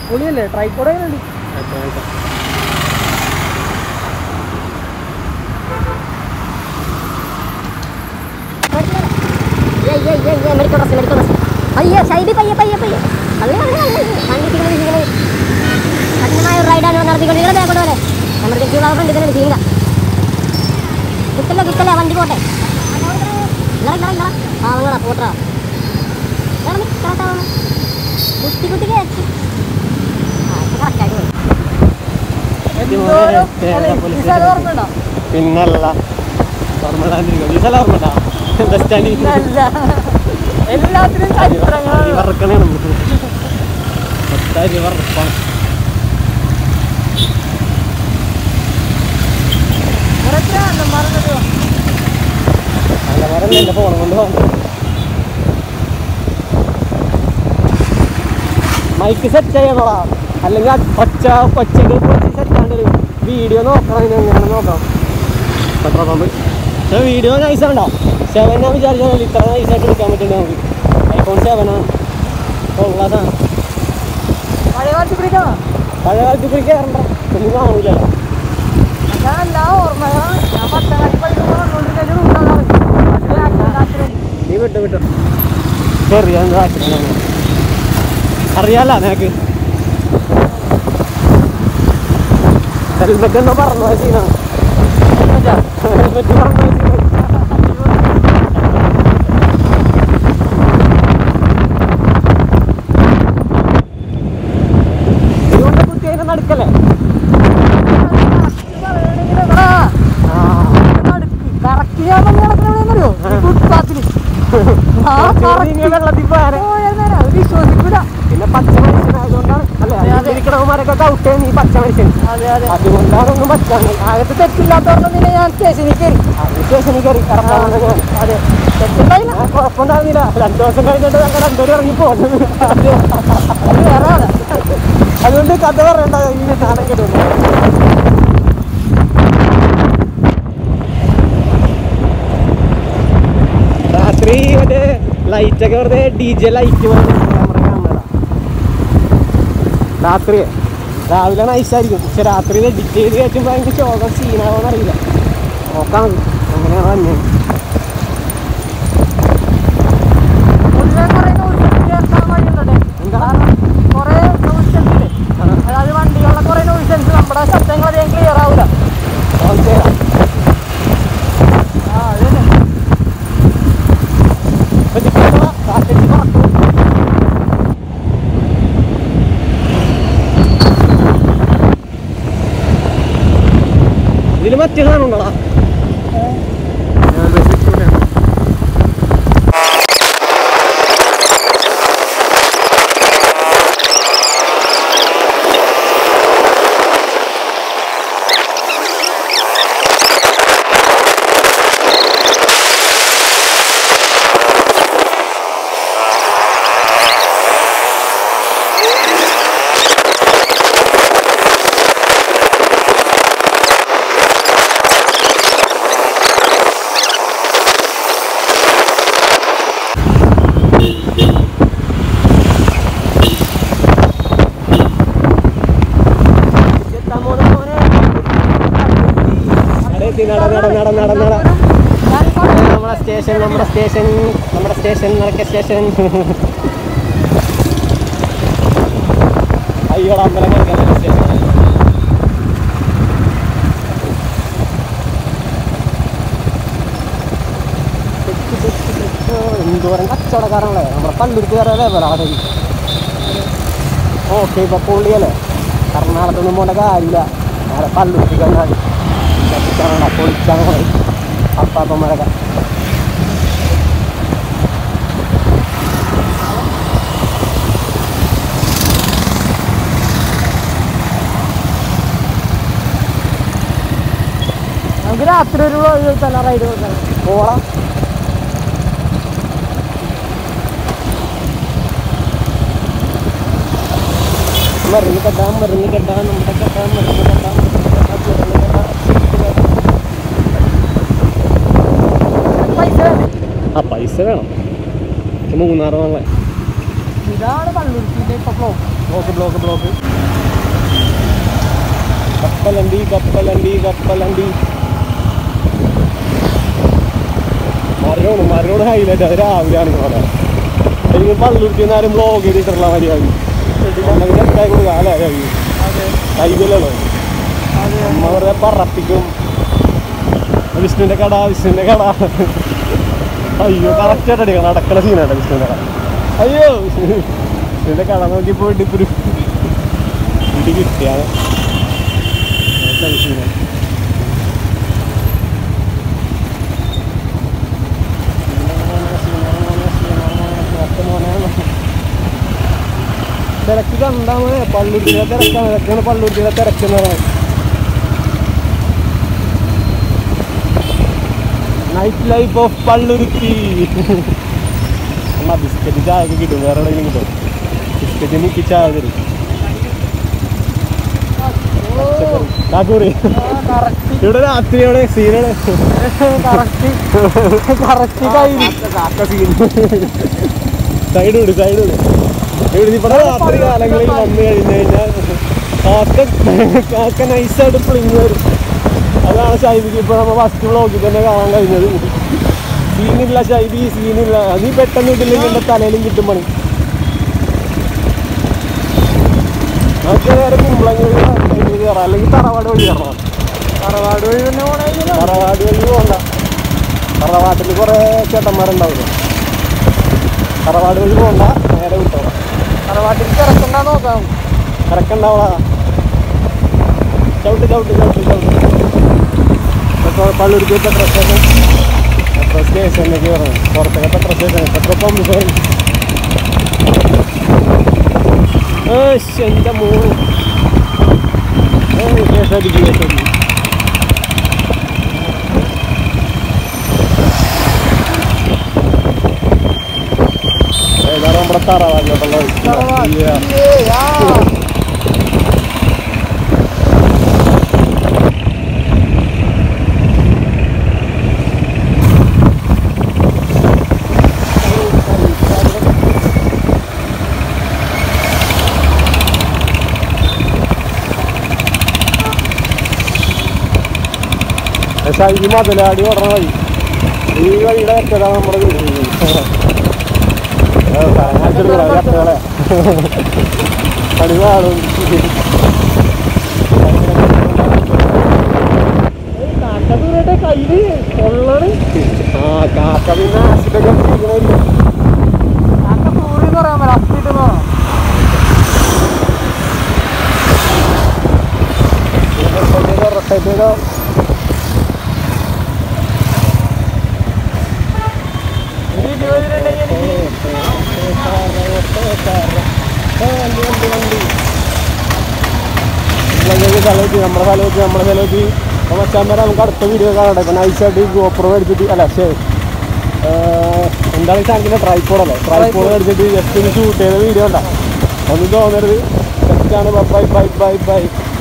പൊളിയല്ലേ ട്രൈക്കോടെ ഉണ്ട് പയ്യെ ഷൈബി പയ്യെ പയ്യെ പയ്യെ അങ്ങനെ അങ്ങനെ അങ്ങനെ വണ്ടി തിരിഞ്ഞ് ഇങ്ങനെ കഠിനമായ ഒരു റൈഡാണ് നടത്തിക്കൊണ്ടിരിക്കുന്നത് ബാക്കോട്ട് പോലെ എമർജൻസി ഉള്ള ഫ്രണ്ട് ഇതിനെ ചെയ്യുക കിട്ടല്ലേ കിട്ടല്ലേ വണ്ടി പോട്ടെ ഇങ്ങളെ ഇങ്ങളെ ഇങ്ങളെ ആ നിങ്ങളാ പോട്ടാ കുത്തി കുത്തി കയറ്റി ആ ഇപ്പൊ കറക്റ്റായിട്ട് പോയി എന്തോരം അല്ലേ, ഈ സ്ഥലം ഓർമ്മയുണ്ടോ? പിന്നല്ല ഓർമ്മ ഈ സ്ഥലം ഓർമ്മ ബസ് സ്റ്റാൻഡിൽ ഇല്ല. എല്ലാത്തിനും ചരിത്രങ്ങളാണ് വറക്കണേ നമുക്ക് പത്തായിരം വറപ്പാണ് കുറച്ച് അണ്ണന്മാരുണ്ടല്ലോ. നല്ല മരം എൻ്റെ ഫോൺ കൊണ്ട് വന്നു മൈക്ക് സെറ്റ് ചെയ്യണോടാ അല്ലെങ്കിൽ അത് ഒച്ച ഒച്ചക്ക് സെറ്റാണ്ട് വീഡിയോ നോക്കണം ഇതിന് എങ്ങനെയാണ് നോക്കാം പെട്രോൾ പമ്പ് പക്ഷേ വീഡിയോ നൈസ് ഉണ്ടോ സെവൻ ഞാൻ വിചാരിച്ചാൽ ഇത്ര നൈസായിട്ട് എടുക്കാൻ പറ്റുന്നുണ്ട് നമുക്ക് ഐഫോൺ സെവനാണ് ഉള്ളതാണ് പഴയ കാലത്ത് പിടിക്കണം പഴയ കാലത്ത് പോയി കയറണ്ട ഒന്നും കാണില്ല ഞാൻ എല്ലാ ഓർമ്മകളും ഞാൻ പത്താം ക്ലാസ് പഠിക്കുമ്പോൾ കണ്ടുകൊണ്ടിരുന്ന ഒരു റൂട്ടാണ് അതിൽ accident accident. നീ വിട്ടു വിട്ടു ചെറിയ എന്തോ ആക്സിഡൻ്റ് അറിയാലോ നിനക്ക് ഹെൽമെറ്റ് എന്നോ പറഞ്ഞു സീനാണ് ഹെൽമെറ്റ് പറഞ്ഞു ഇതുകൊണ്ട് കുത്തി അതിനെ നടക്കല്ലേ പറയണെങ്കില് എവിടാ? ആ നടുക്ക്. കറക്റ്റ് ഞാൻ വന്ന് കിടക്കണ എവിടെയാണെന്നറിയോ? ഈ ഫുട്പാത്തില്. ആ കറക്റ്റ്. ഇങ്ങനെ വെള്ളത്തിൽ പോയാലേ പോയാൽ നേരെ അത് വിശ്വസിക്കൂല. പിന്നെ പച്ച മനുഷ്യനായതുകൊണ്ടാണ് അല്ലേ അതെ, അതെ. ഇരിക്കണവന്മാരൊക്കെ ഔട്ട് നീ പച്ച മനുഷ്യൻ അതെ അതെ അതുകൊണ്ടാണ് ഒന്നും പറ്റാണ് അകത്ത് തെറ്റില്ലാത്തവരുടെ നില ഞാൻ സ്റ്റേഷനിൽ കയറി സ്റ്റേഷനിൽ കയറി ഇറങ്ങാറുണ്ട് ഞാൻ അതെ തെറ്റുണ്ടായില്ല ഞാൻ കുഴപ്പമുണ്ടായിരുന്നില്ല രണ്ടു ദിവസം കഴിഞ്ഞിട്ട് ഞങ്ങൾ രണ്ടുപേരും ഇറങ്ങി പോകുന്നത് അത് വേറെ ആളാ. അതുകൊണ്ട് കഥ പറയണ്ട ഈ സാധനം കേട്ടു രാത്രി മറ്റേ ലൈറ്റൊക്കെ വെറുതെ ഡി ജെ ലൈറ്റ് പോലെ നമ്മുടെ ക്യാമറ രാത്രി രാവിലെ നൈസായിരിക്കും പക്ഷെ രാത്രി എഡിറ്റ് ചെയ്ത് കയറ്റുമ്പോൾ എനിക്ക് ശോകം സീനാവോന്ന് അറിയില്ല നോക്കാം അങ്ങനെയാണ് തന്നെ പൊതുവെ കുറേ നോയിസ് കേൾക്കാൻ വഴിയുണ്ടേ എന്താ? കാരണം കുറേ നോയിസൻസ് ഇല്ലേ അതായത് വണ്ടികളുടെ കുറേ നോയിസൻസ് നമ്മുടെ ശബ്ദങ്ങൾ അധികം ക്ലിയർ ആവില്ല ഓക്കെ ആ അതന്നെ ഇതില് മറ്റേ സാധനമുണ്ടോടാ നട നട നട നട നട നമ്മുടെ സ്റ്റേഷൻ നമ്മുടെ സ്റ്റേഷൻ നമ്മുടെ സ്റ്റേഷൻ നടക്ക സ്റ്റേഷൻ അയ്യോടെ അമ്പലം കളിക്കാൻ സ്റ്റേഷൻ എന്തോരം കച്ചവടക്കാരങ്ങളെ നമ്മുടെ പള്ളിക്കാരല്ലേ വരാതെ ഓക്കെ ഇപ്പൊ പുള്ളിയല്ലേ കർണാടകത്തൊന്നും പോകേണ്ട കാര്യമില്ല നേരെ പള്ളുരുത്തി കണ്ടാൽ കത്തിച്ചാണോ പൊളിച്ചാൽ മതി അപ്പാപ്പന്മാരൊക്കെ നമുക്ക് രാത്രി ഒരു vlog തന്നെ റൈഡ് കൊടുക്കണം പോളാം മരുന്ന് കെട്ടാം മരുന്ന് കെട്ടാം നമ്മുടെ കെട്ടാം മരുന്ന് കെട്ടാം മരുന്ന് കെട്ടാം മരുന്ന് കെട്ടാം പൈസ വേണ്ടേ? ആ പൈസ വേണം എനിക്ക് മൂന്നാറ് വാങ്ങാൻ ഇതാണ് പള്ളുരുത്തിൻ്റെ ഇപ്പൊ ഫ്ലോ ബ്ലോക്ക് ബ്ലോക്ക് ബ്ലോക്ക് കപ്പലണ്ടി കപ്പലണ്ടി കപ്പലണ്ടി മരമാണ് മരമാണ് ഹൈലൈറ്റ് അത് രാവിലെയാണ് പോലെ എനിക്ക് പള്ളുരുത്തി നേരം ബ്ലോഗ് ചെയ്തിട്ടുള്ള മതിയാകും കൈ കൊടുക്കുക അല്ലേ കഴിയും അതെ കൈവില്ലല്ലോ അതെ അമ്മ വെറുതെ പറപ്പിക്കും വിഷ്ണുവിന്റെ കട വിഷ്ണുവിന്റെ കട അയ്യോ കറക്റ്റ് ആയിട്ട് അടിക്കണം നടക്കണ സീനാണ് വിഷ്ണുവിന്റെ കട അയ്യോ വിഷ്ണുവിന്റെ കട നോക്കി പോയിട്ട് ഇപ്പൊ ഒരു ഇടി കിട്ടിയാണ് സീനാണ് തിരക്ക് കണ്ടാമേ പള്ളുരുത്തിയിലെ തിരക്കാണ് ഇതൊക്കെയാണ് പള്ളുരുത്തിയിലെ തിരക്കെന്ന് പറയുന്നത് നൈറ്റ് ലൈഫ് ഓഫ് പള്ളുരുത്തി എന്നാ ബിസ്ക്കറ്റ് ചായ ഒക്കെ കിട്ടും വേറെ എവിടെയെങ്കിലും കിട്ടും ബിസ്ക്കറ്റ് മുക്കി ചായ തരും കാക്കൂറി കറക്റ്റ് ഇവിടെ രാത്രി എവിടെ സീനാണ് കറക്റ്റ് കറക്റ്റ് കഴിഞ്ഞു കാക്ക സീൻ സൈഡ് വിട് സൈഡ് വിട് ഇവിടെ ഇവിടെ രാത്രി കാലങ്ങളിൽ വന്നു കഴിഞ്ഞു കഴിഞ്ഞാൽ കാക്ക കാക്ക നൈസായിട്ട് പ്ലിങ് വരും അതാണ് ഷൈബിക്ക് ഇപ്പൊ നമ്മൾ ഫസ്റ്റ് വ്ളോഗിൽ തന്നെ കാണാൻ കഴിഞ്ഞത് സീനില്ല ഷൈബി സീനില്ല നീ പെട്ടെന്ന് ഇട്ടില്ലെങ്കിൽ എന്റെ തലയിലും കിട്ടും പണി നമുക്ക് നേരെ കുമ്പളങ്ങ വഴി കയറാം അല്ലെങ്കിൽ തറവാട് വഴി കയറണം തറവാട് വഴി തന്നെ പോണെങ്കിൽ തറവാട് വഴി പോകണ്ട തറവാട്ടിൽ കുറേ ചേട്ടന്മാരുണ്ടാവില്ല തറവാട് വഴി പോകണ്ട നേരെ വിട്ടോളാം തറവാട്ടിൽ തിരക്കണ്ട നോക്കാം ഇറക്കണ്ടാവളാ ചവിട്ട് ചവിട്ട് ചവിട്ട് ചവിട്ട് petrol Palluruthy petrol station petrol സ്റ്റേഷനിലേക്ക് പറഞ്ഞു പുറത്തൊക്കെ petrol station petrol pump sorry എൻ്റെ മൂന്ന് കേസ് അടിക്കും കേസ് അടിക്കും ഏതാണ് നമ്മുടെ തറവാട്ടിലോട്ടുള്ളത് തറവാട് Yeah. ഏയ്, ആ. പക്ഷെ ഈ മുതലാടി ഓടണ വഴി ഈ വഴിയുടെ എത്തതാണ് നമ്മുടെ വീട് കത്തുകളെ പണിവാളും കയ്യില് കൊള്ളണ് ആ കാക്ക പിന്നെ ആസിഡൊക്കെ പിടിക്കണില്ല കാക്ക പൂരി എന്ന് പറയാൻ പറ്റില്ല അപ്പിട്ട് എന്ന് പറയാം റൊട്ടേറ്റോ ഒരു ഇരുപതിലുണ്ടെങ്കിൽ എനിക്ക് സ്ഥലത്ത് നമ്മുടെ സ്ഥലത്ത് നമ്മുടെ സ്ഥലത്ത് അപ്പോൾ മച്ചാന്മാരെ നമുക്ക് അടുത്ത വീഡിയോ കാണട്ടെ ഇപ്പം നൈസായിട്ട് ഗോപ്രോ അടിച്ചിട്ട് അല്ല ശരി എന്താണ് ഈ സാധനത്തിൻ്റെ ട്രൈപ്പോഡല്ലേ ട്രൈപ്പോഡ് അടിച്ചിട്ട് ജസ്റ്റ് ഒന്ന് ഷൂട്ട് ചെയ്ത വീഡിയോ ഉണ്ടാ ഒന്നും തോന്നരുത് തെറ്റാണ് ബൈ ബൈ ബൈ ബൈ